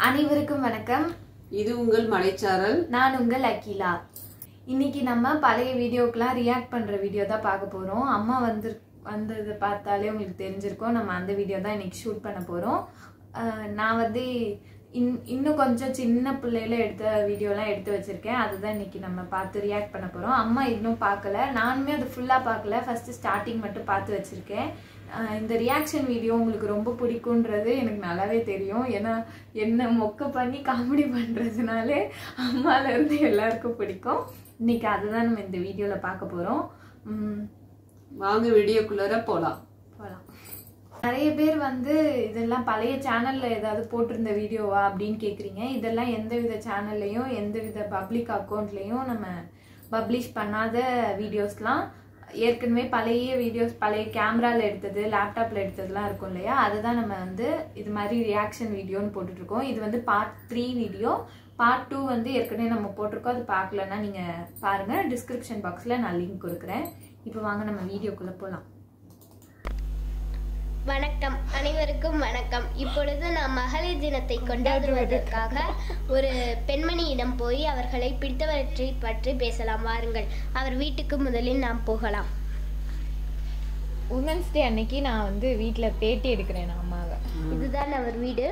அனைவருக்கும் வணக்கம் இது உங்கள் மலைச்சாரல் நான் உங்கள் அகிலா இன்னைக்கு நம்ம பழைய வீடியோக்கெலாம் ரியாக்ட் பண்ணுற வீடியோ தான் பார்க்க போகிறோம் அம்மா வந்து வந்ததை பார்த்தாலே உங்களுக்கு தெரிஞ்சிருக்கும் நம்ம அந்த வீடியோ தான் இன்னைக்கு ஷூட் பண்ண போகிறோம் நான் வந்து இன் இன்னும் கொஞ்சம் சின்ன பிள்ளையில எடுத்த வீடியோலாம் எடுத்து வச்சிருக்கேன் அதுதான் இன்னைக்கு நம்ம பார்த்து ரியாக்ட் பண்ண போகிறோம் அம்மா இன்னும் பார்க்கல நானுமே அது ஃபுல்லாக பார்க்கல ஃபஸ்ட்டு ஸ்டார்டிங் மட்டும் பார்த்து வச்சுருக்கேன் அஹ் இந்த ரியாக்ஷன் வீடியோ உங்களுக்கு ரொம்ப பிடிக்குன்றது எனக்கு நல்லாவே தெரியும் ஏன்னா என்ன மொக்க பண்ணி காமெடி பண்ணுறதுனாலே அம்மாலேருந்து எல்லாருக்கும் பிடிக்கும் இன்னைக்கு அதுதான் நம்ம இந்த வீடியோவில் பார்க்க போகிறோம் வாங்க வீடியோக்குள்ளார போலாம் போகலாம் நிறைய பேர் வந்து இதெல்லாம் பழைய சேனலில் ஏதாவது போட்டிருந்த வீடியோவா அப்படின்னு கேட்குறீங்க இதெல்லாம் எந்த வித சேனல்லையும் எந்த வித பப்ளிக் அக்கௌண்ட்லேயும் நம்ம பப்ளிஷ் பண்ணாத வீடியோஸ்லாம் ஏற்கனவே பழைய வீடியோஸ் பழைய கேமராவில் எடுத்தது லேப்டாப்பில் எடுத்ததுலாம் இருக்கும் இல்லையா அதுதான் நம்ம வந்து இது மாதிரி ரியாக்ஷன் வீடியோன்னு போட்டுட்ருக்கோம் இது வந்து part three video part two வந்து ஏற்கனவே நம்ம போட்டிருக்கோம் அது பார்க்கலன்னா நீங்கள் பாருங்கள் டிஸ்கிரிப்ஷன் பாக்ஸில் நான் லிங்க் கொடுக்குறேன் இப்போ வாங்க நம்ம வீடியோக்குள்ளே போகலாம் வணக்கம் அனைவருக்கும் வணக்கம் இப்பொழுது நாம் மகளிர் தினத்தை கொண்டாடுவதற்காக ஒரு பெண்மணியிடம் போய் அவர்களை பிடித்தவற்றை பற்றி பேசலாம் வாருங்கள் அவர் வீட்டுக்கு முதலில் நாம் போகலாம் உமன்ஸ் டே அன்னைக்கு நான் வந்து வீட்டில் பேட்டி எடுக்கிறேன் நான் அம்மாவை இதுதான் அவர் வீடு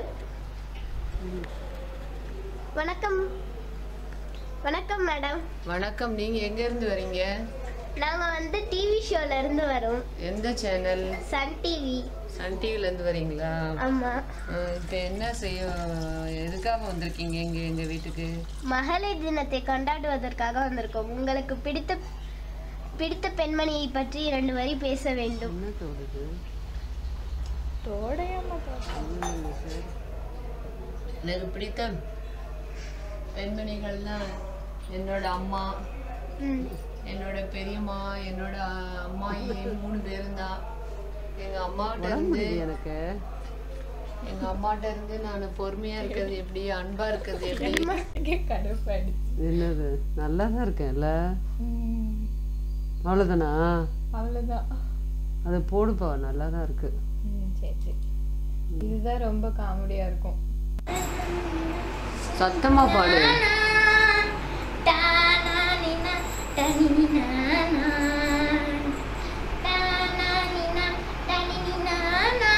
வணக்கம் வணக்கம் மேடம் வணக்கம் நீங்க எங்க இருந்து வரீங்க நாங்க வந்து டிவி ஷோல இருந்து வரோம் எந்த சேனல் சன் டிவி சன் டிவில இருந்து வரீங்களா ஆமா அஹ் இப்ப என்ன செய்ய எதுக்காக வந்திருக்கீங்க இங்க எங்க வீட்டுக்கு மகளிர் தினத்தை கொண்டாடுவதற்காக வந்திருக்கோம் உங்களுக்கு பிடித்த பிடித்த பெண்மணியை பற்றி இரண்டு வரி பேச வேண்டும் என்ன தோணுது எனக்கு பிடித்த பெண்மணிகள்னா என்னோட அம்மா ம். என்னோட பெரியம்மா என்னோட அம்மா மூணு பேரும் தான் எங்க அம்மாட்ட இருந்து எனக்கு எங்க அம்மாட்ட இருந்து நான் பொறுமையா இருக்கிறது எப்படி அன்பா இருக்கிறது எப்படி கடுப்பாடி என்னது நல்லா தான் இருக்கேன்ல அவ்வளோதானா அவ்வளோதான் அதை போடுப்பா நல்லா தான் இருக்கு சரி சரி இதுதான் ரொம்ப காமெடியாக இருக்கும் சத்தமா பாடு டானானினா, டனினானா. டானானினா, டனினானா.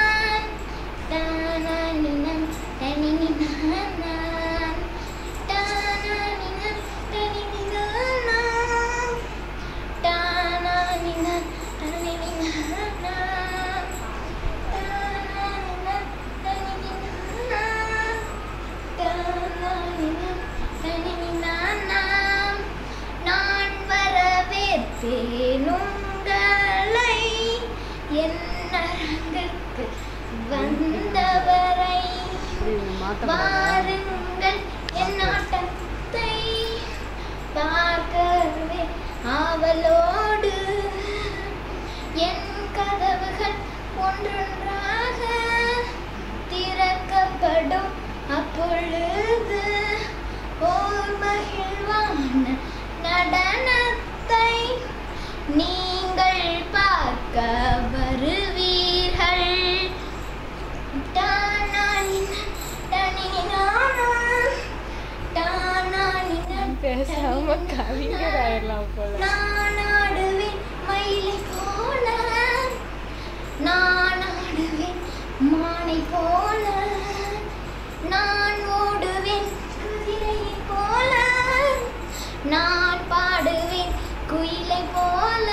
டானானினா, டனினானா. டானானினா, டனினானா. டானானினா, டனினானா. டானானினா, டனினானா. நான் வரவேற்பேன் உங்களை என் அரங்குக்கு வந்தவரை வாருங்கள் என் ஆட்டத்தை பார்க்கவே ஆவலோடு என் கதவுகள் ஒன்றொன்றாக திறக்கப்படும் அப்பொழுது ஓர் மகிழ்வான நடனத்தை நீங்கள் பார்க்க வருவீர்கள் டானானின, டனினானா, டானானின, பேசாம கவிஞர் ஆயிடலாம் போல நான் ஆடுவேன் மயிலை போல நான் ஆடுவேன் மானை போல நான் ஓடுவேன் குதிரையை போல நான் பாடுவேன் குயிலை போல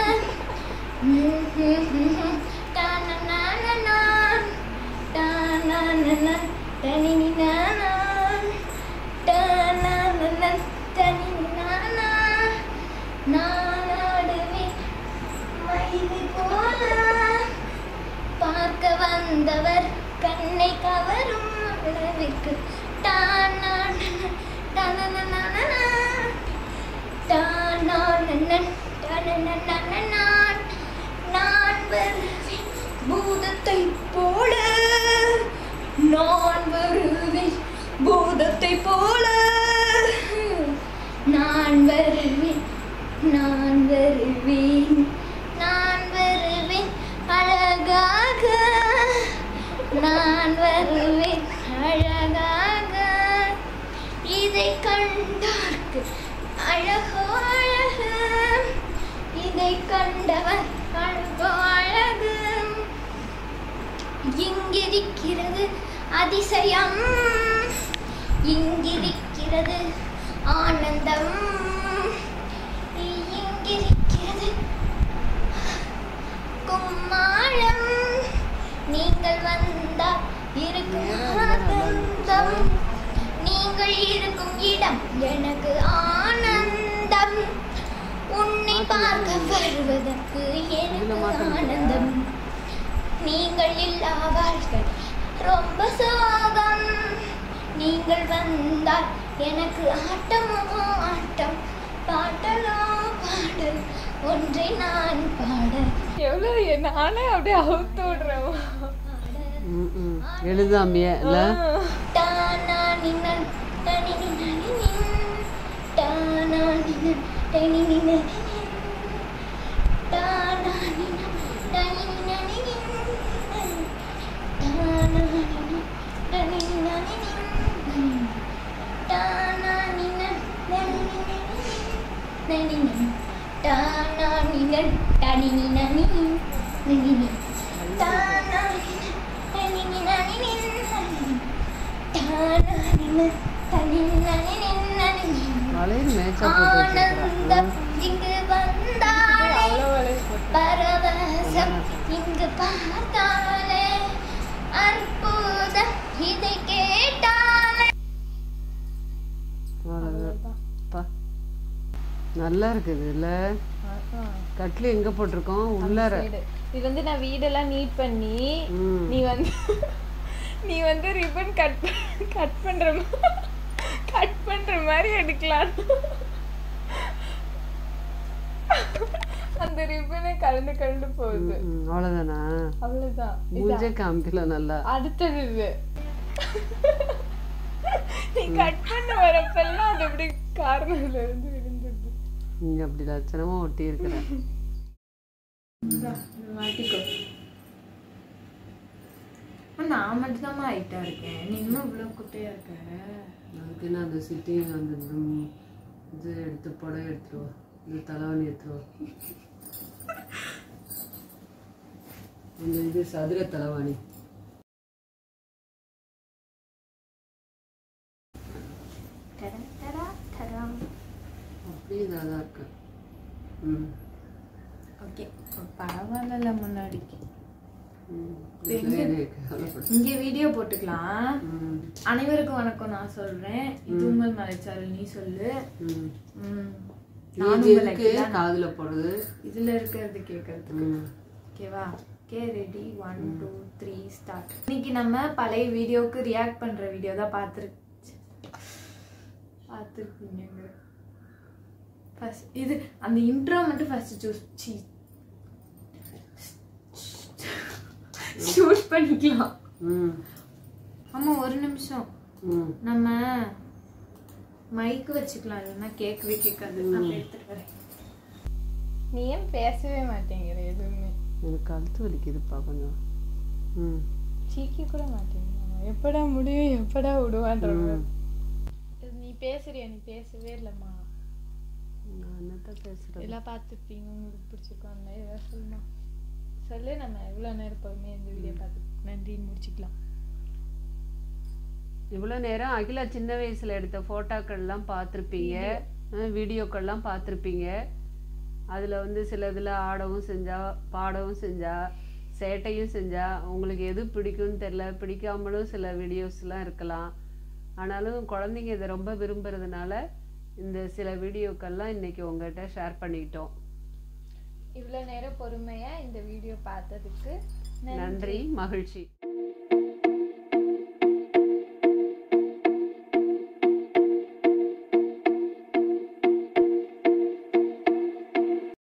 டானனானனான், டானனானனான், டனினினானான், டானனானனான், டனினினானான். நான் ஆடுவேன் மயிலை போல பார்க்க வந்தவர் கண்ணை கவரும் அளவிற்கு டானானன, டனனனனன, டானானனன், டனனனனனான். நான் வருவேன் பூதத்தை போல நான் வருவேன் பூதத்தை போல நான் வருவேன் நான் வருவேன் நான் வருவேன் அழகாக நான் வருவேன் அழகாக இதை கண்டார்க்கு அழகோ அழகு இதை கண்டவர் அழகோ அழகு இங்கிருக்கிறது அதிசயம் இங்கிருக்கிறது ஆனந்தம் இங்கிருக்கிறது கும்மாளம் நீங்கள் வந்தால் இருக்கும் ஆனந்தம் நீங்கள் இருக்கும் இடம் எனக்கு ஆனந்தம் உன்னை பார்க்க வருவதற்கு எனக்கு ஆனந்தம் நீங்கள் இல்லா வாழ்க்கை ரொம்ப சோகம் நீங்கள் வந்தால் எனக்கு ஆட்டமோ ஆட்டம் பாட்டலோ பாடல் ஒன்றை நான் பாட எவ்வளோ நானே அப்படியே அவுத்து விடுறேன் ம், ம். எழுதாமையே இல்ல டானானினன், டனினினனினின், டானானினன், டனினினனினின், டானானினன், டனினினனினின், டானானினன், டனினினனினின், டானானினன், டனினினனினின், டனினினன், டானானினன், டனினினனினின், டனினினன், டானானினன், டனினினனினின், டானானினன், டனினினனினின், வளையல் மேய்ச்சா போட்டு ஆனந்தம் வச்சிருக்கிறேன் இங்கு வந்தாலே பரவசம் இங்கு பார்த்தாலே அற்புதம் இதை கேட்டாலே அவ்வளவுதான். பா. நல்லா இருக்குது இல்ல கட்லி எங்க போட்டிருக்கோம் உள்ளார இது வந்து நான் வீடெல்லாம் நீட் பண்ணி ம். நீ வந்து நீ வந்து ரிப்பன் கட் கட் பண்ற கட் பண்ற மாதிரி எடுக்கலாம் அந்த ரிப்பனே கலந்து கலந்து போகுது ம், ம். அவ்வளவுதானா அவ்வளவுதான் மூஞ்சே காமிக்கல நல்லா அடுத்தது இது நீ கட் பண்ண வரப்பெல்லாம் அது அப்படி கார்னர்ல இருந்து விழுந்துடுது நீங்க அப்படி லட்சணமா ஒட்டி இருக்கிற மாட்டிக்கோ நான் மட்டும்தாம்மா ஹைட்டா இருக்கேன் நீ இன்னும் இவ்வளவு குட்டையா இருக்க அதுக்கு நான் அந்த சிட்டிங் அந்த ம், இது எடுத்து புடவை எடுத்துருவா இந்த தலைவணி எடுத்துருவா இந்த இது சதுர தலைவாணி டடா, டடா, டடாம். அப்படியே இதாக தான் இருக்கு ம் ஓகே பரவாயில்ல முன்னாடிக்கு ம். எங்க? எனக்கு கவலைப்படு. இங்க வீடியோ போட்டுக்கலாம் ம் அனைவருக்கும் வணக்கம் நான் சொல்றேன் இது உங்கள் மலைச்சாரல் நீ சொல்லு ம் ம். இது நானும் உங்களை எதுக்கு தான் காதுல போடுது இதுல இருக்கிறது கேட்கறதுக்கு ம் ஓகேவா okay ready one two three start இன்னைக்கு நம்ம பழைய வீடியோவுக்கு ரியாக்ட் பண்ற வீடியோ தான் பார்த்துரு பார்த்துருப்பீங்க ஃபர்ஸ்ட் இது அந்த இன்ட்ரோ மட்டும் ஃபர்ஸ்ட் சூஸ் சி ஷூட் பண்ணிக்கலாம் ம் ஆமா ஒரு நிமிஷம் ம் நம்ம மைக் வச்சுக்கலாம் இல்லைன்னா கேட்கவே கேட்காது நான் எடுத்துட்டு வரேன் நீ ஏன் பேசவே மாட்டேங்கிற எதுவுமே எனக்கு கழுத்து வலிக்குதுப்பா கொஞ்சம் ம் சீக்கி கூட மாட்டேங்க எப்படா முடியும் எப்படா விடுவான்ற ம். நீ பேசுறியா நீ பேசவே இல்லைம்மா நான் என்னத்த பேசுறது எல்லாம் பார்த்துருப்பீங்க உங்களுக்கு பிடிச்சிருக்கோம் ஏதாவது சொல்லுமா சொல்லு நம்ம எவ்வளோ நேரம் பொறுமையாக இந்த வீடியோ பார்த்து நன்றின்னு முடிச்சுக்கலாம் இவ்வளோ நேரம் அகிலா சின்ன வயசுல எடுத்த ஃபோட்டோக்கள்லாம் பார்த்துருப்பீங்க வீடியோக்கள்லாம் பார்த்துருப்பீங்க அதில் வந்து சில இதில் ஆடவும் செஞ்சா பாடவும் செஞ்சா சேட்டையும் செஞ்சா உங்களுக்கு எது பிடிக்கும்னு தெரில பிடிக்காமலும் சில வீடியோஸ்லாம் இருக்கலாம் ஆனாலும் குழந்தைங்க இதை ரொம்ப விரும்புறதுனால இந்த சில வீடியோக்கள்லாம் இன்னைக்கு உங்கள்கிட்ட ஷேர் பண்ணிக்கிட்டோம் இவ்வளோ நேரம் பொறுமையாக இந்த வீடியோ பார்த்ததுக்கு நன்றி மகிழ்ச்சி